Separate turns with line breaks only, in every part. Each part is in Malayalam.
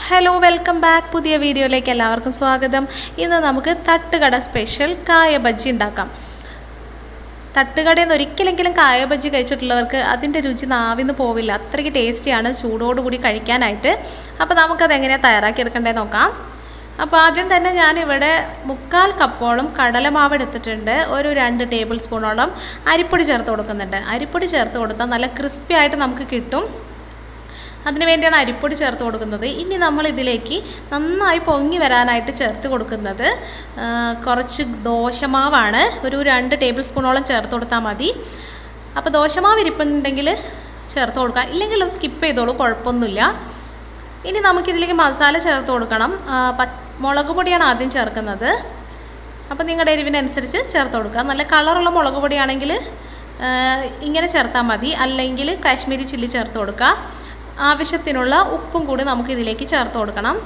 ഹലോ വെൽക്കം ബാക്ക് പുതിയ വീഡിയോയിലേക്ക് എല്ലാവർക്കും സ്വാഗതം ഇന്ന് നമുക്ക് തട്ടുകട സ്പെഷ്യൽ കായ ബജ്ജി ഉണ്ടാക്കാം തട്ടുകടയിൽ നിന്ന് ഒരിക്കലെങ്കിലും കായ ബജ്ജി കഴിച്ചിട്ടുള്ളവർക്ക് അതിൻ്റെ രുചി നാവിന്ന് പോവില്ല അത്രയ്ക്ക് ടേസ്റ്റിയാണ് ചൂടോടുകൂടി കഴിക്കാനായിട്ട് അപ്പോൾ നമുക്കത് എങ്ങനെയാണ് തയ്യാറാക്കി എടുക്കേണ്ടത് നോക്കാം അപ്പോൾ ആദ്യം തന്നെ ഞാനിവിടെ മുക്കാൽ കപ്പോളം കടലമാവ് എടുത്തിട്ടുണ്ട് ഒരു രണ്ട് ടേബിൾ സ്പൂണോളം അരിപ്പൊടി ചേർത്ത് കൊടുക്കുന്നുണ്ട് അരിപ്പൊടി ചേർത്ത് കൊടുത്താൽ നല്ല ക്രിസ്പി ആയിട്ട് നമുക്ക് കിട്ടും അതിന് വേണ്ടിയാണ് അരിപ്പൊടി ചേർത്ത് കൊടുക്കുന്നത് ഇനി നമ്മൾ ഇതിലേക്ക് നന്നായി പൊങ്ങി വരാനായിട്ട് ചേർത്ത് കൊടുക്കുന്നത് ആ, കുറച്ച് ദോശമാവാണ് ഒരു രണ്ട് ടേബിൾ സ്പൂണോളം ചേർത്ത് കൊടുത്താൽ മതി അപ്പോൾ ദോശമാവ് ഇരിപ്പുണ്ടെങ്കിൽ ചേർത്ത് കൊടുക്കാം ഇല്ലെങ്കിൽ അത് സ്കിപ്പ് ചെയ്തോളൂ കുഴപ്പമൊന്നുമില്ല ഇനി നമുക്കിതിലേക്ക് മസാല ചേർത്ത് കൊടുക്കണം ആ, പ- മുളക് പൊടിയാണ് ആദ്യം ചേർക്കുന്നത് അപ്പോൾ നിങ്ങളുടെ എരിവിനനുസരിച്ച് ചേർത്ത് കൊടുക്കുക നല്ല കളറുള്ള മുളക് പൊടിയാണെങ്കിൽ ആ, ഇങ്ങനെ ചേർത്താൽ മതി അല്ലെങ്കിൽ കാശ്മീരി ചില്ലി ചേർത്ത് കൊടുക്കുക ആവശ്യത്തിനുള്ള ഉപ്പും കൂടി നമുക്ക് ഇതിലേക്ക് ചേർത്ത് കൊടുക്കണം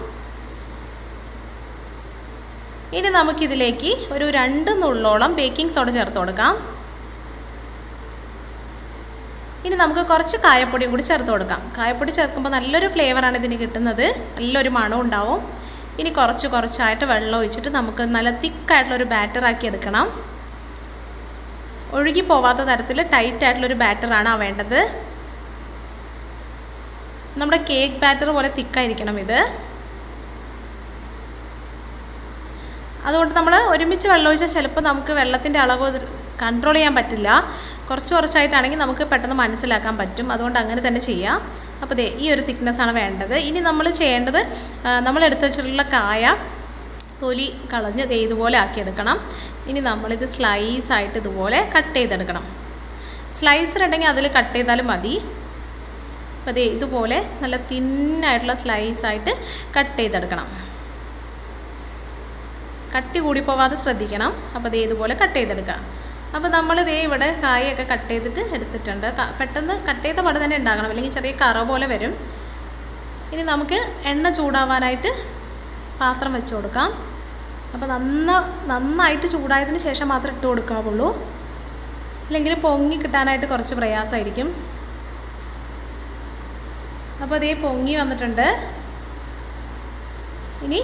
ഇനി നമുക്കിതിലേക്ക് ഒരു രണ്ട് നുള്ളോളം ബേക്കിംഗ് സോഡ ചേർത്ത് കൊടുക്കാം ഇനി നമുക്ക് കുറച്ച് കായപ്പൊടിയും കൂടി ചേർത്ത് കൊടുക്കാം കായപ്പൊടി ചേർക്കുമ്പോൾ നല്ലൊരു ഫ്ലേവറാണ് ഇതിന് കിട്ടുന്നത് നല്ലൊരു മണം ഉണ്ടാവും ഇനി കുറച്ച് കുറച്ചായിട്ട് വെള്ളം ഒഴിച്ചിട്ട് നമുക്ക് നല്ല തിക്കായിട്ടുള്ളൊരു ബാറ്ററാക്കി എടുക്കണം ഒഴുകി പോവാത്ത തരത്തിൽ ടൈറ്റ് ആയിട്ടുള്ളൊരു ബാറ്ററാണ് ആ വേണ്ടത് നമ്മുടെ കേക്ക് ബാറ്റർ പോലെ തിക്കായിരിക്കണം ഇത് അതുകൊണ്ട് നമ്മൾ ഒരുമിച്ച് വെള്ളം ഒഴിച്ചാൽ ചിലപ്പോൾ നമുക്ക് വെള്ളത്തിൻ്റെ അളവ് കൺട്രോൾ ചെയ്യാൻ പറ്റില്ല കുറച്ച് കുറച്ചായിട്ടാണെങ്കിൽ നമുക്ക് പെട്ടെന്ന് മനസ്സിലാക്കാൻ പറ്റും അതുകൊണ്ട് അങ്ങനെ തന്നെ ചെയ്യാം അപ്പോൾ ദേ ഈ ഒരു തിക്നെസ്സാണ് വേണ്ടത് ഇനി നമ്മൾ ചെയ്യേണ്ടത് ആ, നമ്മൾ എടുത്ത് വെച്ചിട്ടുള്ള കായ തൊലി കളഞ്ഞ് ദേ ഇതുപോലെ ആക്കിയെടുക്കണം ഇനി നമ്മളിത് സ്ലൈസ് ആയിട്ട് ഇതുപോലെ കട്ട് ചെയ്തെടുക്കണം സ്ലൈസർ ഉണ്ടെങ്കിൽ അതിൽ കട്ട് ചെയ്താലും മതി അപ്പോൾ ദേ ഇതുപോലെ നല്ല തിന്നായിട്ടുള്ള സ്ലൈസ് ആയിട്ട് കട്ട് ചെയ്തെടുക്കണം കട്ടി കൂടി പോവാതെ ശ്രദ്ധിക്കണം അപ്പോൾ ദേ ഇതുപോലെ കട്ട് ചെയ്തെടുക്കുക അപ്പോൾ നമ്മൾ ദേ ഇവിടെ കായൊക്കെ കട്ട് ചെയ്തിട്ട് എടുത്തിട്ടുണ്ട് ക- പെട്ടെന്ന് കട്ട് ചെയ്ത പടം തന്നെ ഉണ്ടാകണം അല്ലെങ്കിൽ ചെറിയ കറ പോലെ വരും ഇനി നമുക്ക് എണ്ണ ചൂടാവാനായിട്ട് പാത്രം വെച്ച് കൊടുക്കാം അപ്പോൾ നന്ന നന്നായിട്ട് ചൂടായതിന് ശേഷം മാത്രം ഇട്ട് കൊടുക്കാവുള്ളൂ അല്ലെങ്കിൽ പൊങ്ങി കിട്ടാനായിട്ട് കുറച്ച് പ്രയാസമായിരിക്കും അപ്പോൾ അതേ പൊങ്ങി വന്നിട്ടുണ്ട് ഇനി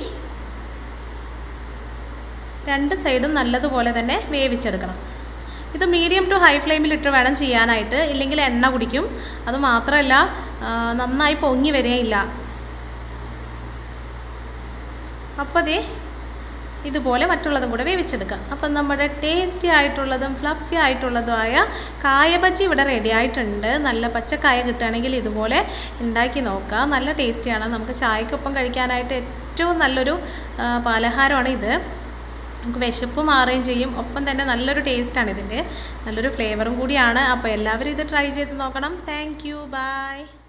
രണ്ട് സൈഡും നല്ലതുപോലെ തന്നെ വേവിച്ചെടുക്കണം ഇത് മീഡിയം ടു ഹൈ ഫ്ലെയിമിലിട്ട് വേണം ചെയ്യാനായിട്ട് ഇല്ലെങ്കിൽ എണ്ണ കുടിക്കും അത് മാത്രമല്ല ആ, നന്നായി പൊങ്ങി വരികയില്ല അപ്പോൾ അതേ ഇതുപോലെ മറ്റുള്ളതും കൂടെ വേവിച്ചെടുക്കാം അപ്പം നമ്മുടെ ടേസ്റ്റി ആയിട്ടുള്ളതും ഫ്ലഫി ആയിട്ടുള്ളതുമായ കായ ബജ്ജി ഇവിടെ റെഡി ആയിട്ടുണ്ട് നല്ല പച്ചക്കായ കിട്ടുകയാണെങ്കിൽ ഇതുപോലെ ഉണ്ടാക്കി നോക്കാം നല്ല ടേസ്റ്റിയാണ് നമുക്ക് ചായക്കൊപ്പം കഴിക്കാനായിട്ട് ഏറ്റവും നല്ലൊരു ആ, പലഹാരമാണ് ഇത് നമുക്ക് വിശപ്പ് മാറുകയും ചെയ്യും ഒപ്പം തന്നെ നല്ലൊരു ടേസ്റ്റാണ് ഇതിൻ്റെ നല്ലൊരു ഫ്ലേവറും കൂടിയാണ് അപ്പോൾ എല്ലാവരും ഇത് ട്രൈ ചെയ്ത് നോക്കണം താങ്ക് യു ബൈ